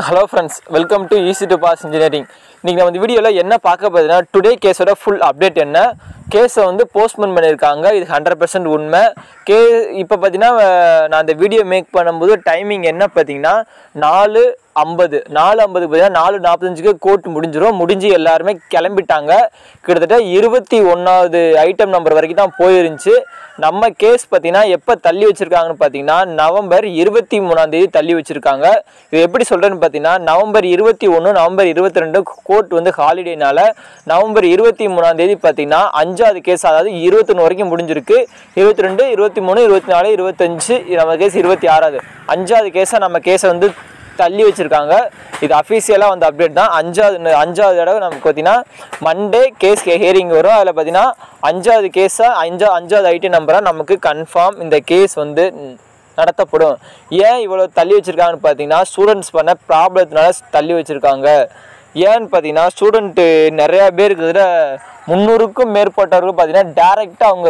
hello friends welcome to easy to pass engineering இன்றைக்கி நம்ம இந்த வீடியோவில் என்ன பார்க்க போகுதுன்னா டுடே கேஸோட ஃபுல் அப்டேட் என்ன கேஸை வந்து போஸ்ட்மெண்ட் பண்ணியிருக்காங்க இது ஹண்ட்ரட் பர்சன்ட் உண்மை கே இப்போ பார்த்தீங்கன்னா அஹ், நான் அந்த வீடியோ மேக் பண்ணும்போது டைமிங் என்ன பார்த்தீங்கன்னா நாலு ஐம்பது நாலு ஐம்பதுக்கு பார்த்தீங்கன்னா நாலு நாற்பத்தஞ்சுக்கு கோர்ட் முடிஞ்சிடும் முடிஞ்சு எல்லாருமே கிளம்பிட்டாங்க கிட்டத்தட்ட இருபத்தி ஒன்றாவது ஐட்டம் நம்பர் வரைக்கும் தான் போயிருந்துச்சு நம்ம கேஸ் பார்த்தீங்கன்னா எப்போ தள்ளி வச்சுருக்காங்கன்னு பார்த்தீங்கன்னா நவம்பர் இருபத்தி மூணாந்தேதி தள்ளி வச்சுருக்காங்க இது எப்படி சொல்கிறேன்னு பார்த்தீங்கன்னா நவம்பர் இருபத்தி ஒன்று நவம்பர் இருபத்தி ரெண்டு கோர்ட் வந்து ஹாலிடேனால நவம்பர் இருபத்தி மூணாந்தேதி பார்த்தீங்கன்னா அஞ்சாவது கேஸ் அதாவது இருபத்தொன்று வரைக்கும் முடிஞ்சிருக்கு இருபத்தி ரெண்டு இருபத்தி மூணு இருபத்தி நாலு இருபத்தஞ்சு நம்ம கேஸ் இருபத்தி ஆறாவது அஞ்சாவது கேஸை நம்ம கேஸை வந்து தள்ளி வச்சுருக்காங்க இது அஃபீஷியலாக வந்து அப்டேட் தான் அஞ்சாவது அஞ்சாவது தடவை நமக்கு பார்த்தீங்கன்னா மண்டே கேஸ் ஹியரிங் வரும் அதில் பார்த்தீங்கன்னா அஞ்சாவது கேஸாக அஞ்சா அஞ்சாவது ஐடி நம்பராக நமக்கு கன்ஃபார்ம் இந்த கேஸ் வந்து ம், நடத்தப்படும் ஏன் இவ்வளோ தள்ளி வச்சுருக்காங்கன்னு பார்த்தீங்கன்னா ஸ்டூடெண்ட்ஸ் பண்ண ப்ராப்ளத்தினால தள்ளி வச்சுருக்காங்க ஏன்னு பார்த்தீங்கன்னா ஸ்டூடெண்ட்டு நிறையா பேருக்கு இதில் முந்நூறுக்கும் மேற்பட்டவர்கள் பார்த்தீங்கன்னா டேரெக்டாக அவங்க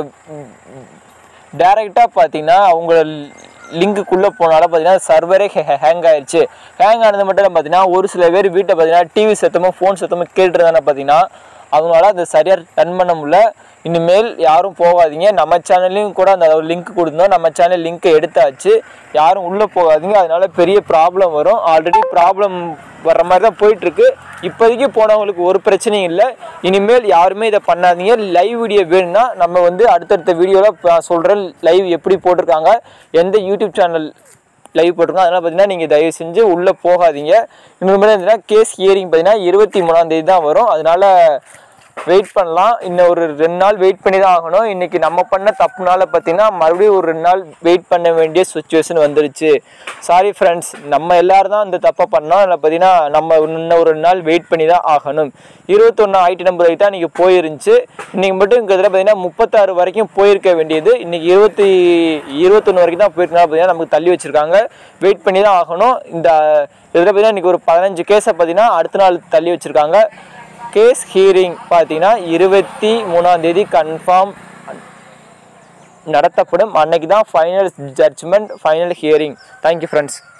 டேரெக்டாக பார்த்தீங்கன்னா அவங்க லிங்க்குள்ளே போனாலும் பார்த்தீங்கன்னா சர்வரே ஹேங் ஆயிடுச்சு ஹேங் ஆனது மட்டும் இல்லை பார்த்தீங்கன்னா ஒரு சில பேர் வீட்டை பார்த்தீங்கன்னா டிவி சத்தமோ ஃபோன் சத்தமோ கேட்டுருந்தானே பார்த்தீங்கன்னா அவங்களால அதை சரியாக ரன் பண்ண முடியல இனிமேல் யாரும் போகாதீங்க நம்ம சேனல்லையும் கூட அந்த லிங்க் கொடுத்தோம் நம்ம சேனல் லிங்க்கை எடுத்தாச்சு யாரும் உள்ளே போகாதீங்க அதனால பெரிய ப்ராப்ளம் வரும் ஆல்ரெடி ப்ராப்ளம் வர்ற மாதிரி தான் போயிட்டுருக்கு இப்போதைக்கு போனவங்களுக்கு ஒரு பிரச்சனையும் இல்லை இனிமேல் யாருமே இதை பண்ணாதீங்க லைவ் வீடியோ வேணும்னா நம்ம வந்து அடுத்தடுத்த வீடியோவில் சொல்கிறேன் லைவ் எப்படி போட்டிருக்காங்க எந்த யூடியூப் சேனல் லைவ் போட்டிருக்கோம் அதனால் பார்த்தீங்கன்னா நீங்கள் தயவு செஞ்சு உள்ளே போகாதீங்க இன்னொரு மாதிரி இருந்ததுன்னா கேஸ் ஹியரிங் பார்த்தீங்கன்னா இருபத்தி மூணாந்தேதி தான் வரும் அதனால் வெயிட் பண்ணலாம் இன்னும் ஒரு ரெண்டு நாள் வெயிட் பண்ணி தான் ஆகணும் இன்றைக்கி நம்ம பண்ண தப்புனால பார்த்தீங்கன்னா மறுபடியும் ஒரு ரெண்டு நாள் வெயிட் பண்ண வேண்டிய சுச்சுவேஷன் வந்துருச்சு சாரி ஃப்ரெண்ட்ஸ் நம்ம எல்லாரும் தான் இந்த தப்பை பண்ணோம் அதில் பார்த்தீங்கன்னா நம்ம இன்னும் ஒரு ரெண்டு நாள் வெயிட் பண்ணி தான் ஆகணும் இருபத்தொன்று ஐடி நம்பர் வரைக்கும் தான் இன்றைக்கி போயிருந்துச்சு இன்றைக்கி மட்டும் இங்கே இதில் பார்த்தீங்கன்னா முப்பத்தாறு வரைக்கும் போயிருக்க வேண்டியது இன்றைக்கி இருபத்தி இருபத்தொன்று வரைக்கும் தான் போயிருக்கனால பார்த்தீங்கன்னா நமக்கு தள்ளி வச்சுருக்காங்க வெயிட் பண்ணி தான் ஆகணும் இந்த இதில் பார்த்தீங்கன்னா இன்றைக்கி ஒரு பதினஞ்சு கேஸை பார்த்தீங்கன்னா அடுத்த நாள் தள்ளி வச்சுருக்காங்க கேஸ் ஹியரிங் பார்த்தீங்கன்னா இருபத்தி மூணாம் தேதி கன்ஃபார்ம் நடத்தப்படும் அன்னைக்கு தான் final judgement final hearing thank you friends